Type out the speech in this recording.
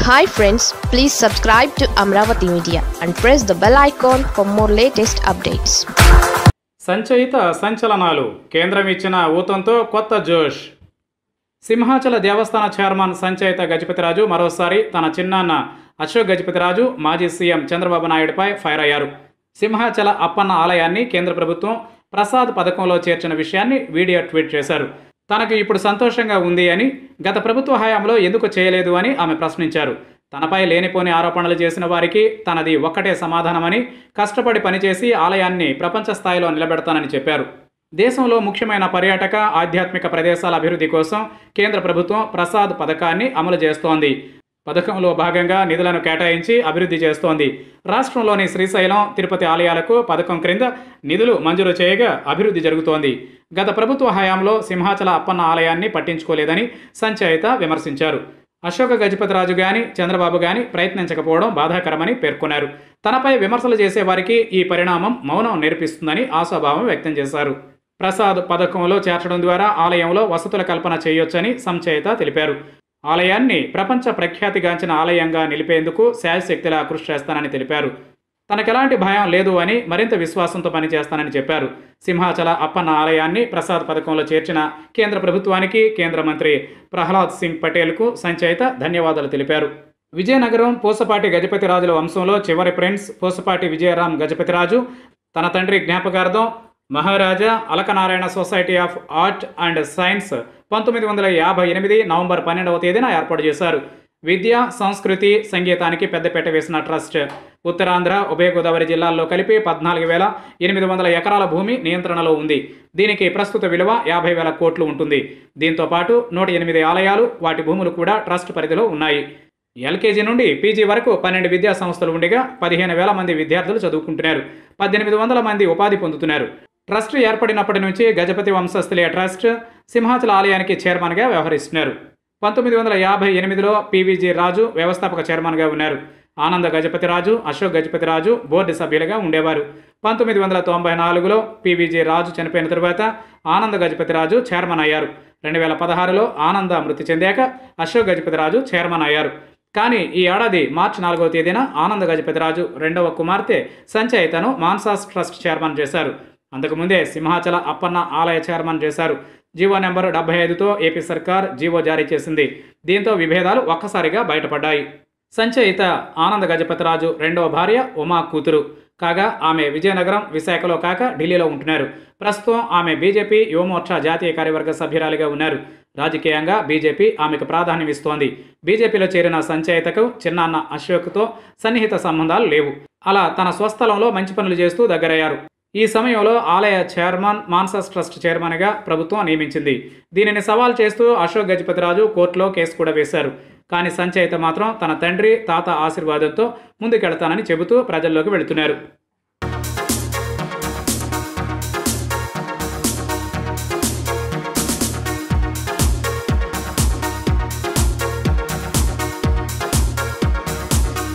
hi friends please subscribe to Amaravati media and press the bell icon for more latest updates సంచయిత సంచలనాలు కేంద్రం ఇచ్చిన ఊతంతో కొత్త జోష్ సింహాచల దేవస్థాన చైర్మన్ సంచయిత గజపతిరాజు మరోసారి తన చిన్నాన్న అశోక్ గజపతిరాజు మాజీ సీఎం చంద్రబాబు నాయుడుపై ఫైర్ అయ్యారు సింహాచల అప్పన్న ఆలయాన్ని కేంద్ర ప్రభుత్వం ప్రసాద్ పథకంలో చేర్చిన విషయాన్ని వీడియో ట్వీట్ చేశారు తనకు ఇప్పుడు సంతోషంగా ఉంది అని గత ప్రభుత్వ హయాంలో ఎందుకు చేయలేదు అని ఆమె ప్రశ్నించారు తనపై లేనిపోని ఆరోపణలు చేసిన వారికి తనది ఒక్కటే సమాధానమని కష్టపడి పనిచేసి ఆలయాన్ని ప్రపంచ స్థాయిలో నిలబెడతానని చెప్పారు దేశంలో ముఖ్యమైన పర్యాటక ఆధ్యాత్మిక ప్రదేశాల అభివృద్ధి కోసం కేంద్ర ప్రభుత్వం ప్రసాద్ పథకాన్ని అమలు చేస్తోంది పథకంలో భాగంగా నిధులను కేటాయించి అభివృద్ధి చేస్తోంది రాష్ట్రంలోని శ్రీశైలం తిరుపతి ఆలయాలకు పథకం క్రింద నిధులు మంజూరు చేయగా అభివృద్ధి జరుగుతోంది గత ప్రభుత్వ హయాంలో సింహాచల అప్పన్న ఆలయాన్ని పట్టించుకోలేదని సంచయిత విమర్శించారు అశోక గజపతిరాజు గాని చంద్రబాబు గాని ప్రయత్నించకపోవడం బాధాకరమని పేర్కొన్నారు తనపై విమర్శలు చేసే వారికి ఈ పరిణామం మౌనం నేర్పిస్తుందని ఆశాభావం వ్యక్తం చేశారు ప్రసాద్ పథకంలో చేర్చడం ద్వారా ఆలయంలో వసతుల కల్పన చేయొచ్చని సంచయిత తెలిపారు ఆలయాన్ని ప్రపంచ ప్రఖ్యాతిగాంచిన ఆలయంగా నిలిపేందుకు శాయశక్తిలా కృషి చేస్తానని తెలిపారు తనకెలాంటి భయం లేదు అని మరింత విశ్వాసంతో పనిచేస్తానని చెప్పారు సింహాచల అప్పన్న ఆలయాన్ని ప్రసాద్ పథకంలో చేర్చిన కేంద్ర ప్రభుత్వానికి కేంద్ర మంత్రి ప్రహ్లాద్ సింగ్ పటేల్కు సంచయిత ధన్యవాదాలు తెలిపారు విజయనగరం పూసపాటి గజపతిరాజుల వంశంలో చివరి ప్రిన్స్ పూసపాటి విజయరాం గజపతిరాజు తన తండ్రి జ్ఞాపకార్థం Maharaja Alaka Narayana society of art and science పంతొమ్మిది వందల యాభై ఎనిమిది నవంబర్ పన్నెండవ తేదీన ఏర్పాటు చేశారు విద్య సంస్కృతి సంగీతానికి పెద్దపీట వేసిన ట్రస్ట్ ఉత్తరాంధ్ర ఉభయ గోదావరి జిల్లాల్లో కలిపి పద్నాలుగు వేల ఎనిమిది వందల ఎకరాల భూమి నియంత్రణలో ఉంది దీనికి ప్రస్తుత విలువ యాభై వేల కోట్లు ఉంటుంది దీంతో పాటు నూట ఎనిమిది ఆలయాలు వాటి భూములు కూడా ట్రస్ట్ పరిధిలో ఉన్నాయి ఎల్కేజీ నుండి పీజీ వరకు పన్నెండు విద్యా సంస్థలు ఉండగా పదిహేను వేల మంది విద్యార్థులు చదువుకుంటున్నారు పద్దెనిమిది వందల మంది ఉపాధి పొందుతున్నారు ట్రస్ట్ ఏర్పడినప్పటి నుంచి గజపతి వంశస్థులే ట్రస్ట్ సింహాచల ఆలయానికి చైర్మన్గా వ్యవహరిస్తున్నారు పంతొమ్మిది వందల యాభై ఎనిమిదిలో పీవీజీ రాజు వ్యవస్థాపక చైర్మన్గా ఉన్నారు ఆనంద గజపతిరాజు అశోక్ గజపతిరాజు బోర్డు సభ్యులుగా ఉండేవారు పంతొమ్మిది వందల తొంభై నాలుగులో పీవీజీ రాజు చనిపోయిన తరువాత ఆనంద గజపతిరాజు చైర్మన్ అయ్యారు రెండు వేల పదహారులో ఆనంద మృతి చెందాక అశోక్ గజపతిరాజు చైర్మన్ అయ్యారు కానీ ఈ ఏడాది మార్చి నాలుగవ తేదీన ఆనంద గజపతిరాజు రెండవ కుమార్తె సంచయితను మాన్సాస్ ట్రస్ట్ చైర్మన్ చేశారు అంతకుముందే సింహాచల అప్పన్న ఆలయ చైర్మన్ చేశారు జీవో నెంబర్ డెబ్బై ఐదుతో ఏపీ సర్కార్ జీవో జారీ చేసింది దీంతో విభేదాలు ఒక్కసారిగా బయటపడ్డాయి సంచయిత ఆనంద గజపతిరాజు రెండవ భార్య ఉమా కూతురు కాగా ఆమె విజయనగరం విశాఖలో కాక ఢిల్లీలో ఉంటున్నారు ప్రస్తుతం ఆమె బీజేపీ యువమోర్చా జాతీయ కార్యవర్గ సభ్యురాలిగా ఉన్నారు రాజకీయంగా బీజేపీ ఆమెకు ప్రాధాన్యం ఇస్తోంది బీజేపీలో చేరిన సంచయితకు చిన్నాన్న అశోక్తో సన్నిహిత సంబంధాలు లేవు అలా తన స్వస్థలంలో మంచి పనులు చేస్తూ దగ్గరయ్యారు ఈ సమయంలో ఆలయ చైర్మన్ మాన్సాస్ ట్రస్ట్ చైర్మన్గా ప్రభుత్వం నియమించింది దీనిని సవాల్ చేస్తూ అశోక్ గజపతిరాజు కోర్టులో కేసు కూడా వేశారు కానీ సంచయిత మాత్రం తన తండ్రి తాత ఆశీర్వాదంతో ముందుకెళ్తానని చెబుతూ ప్రజల్లోకి వెళుతున్నారు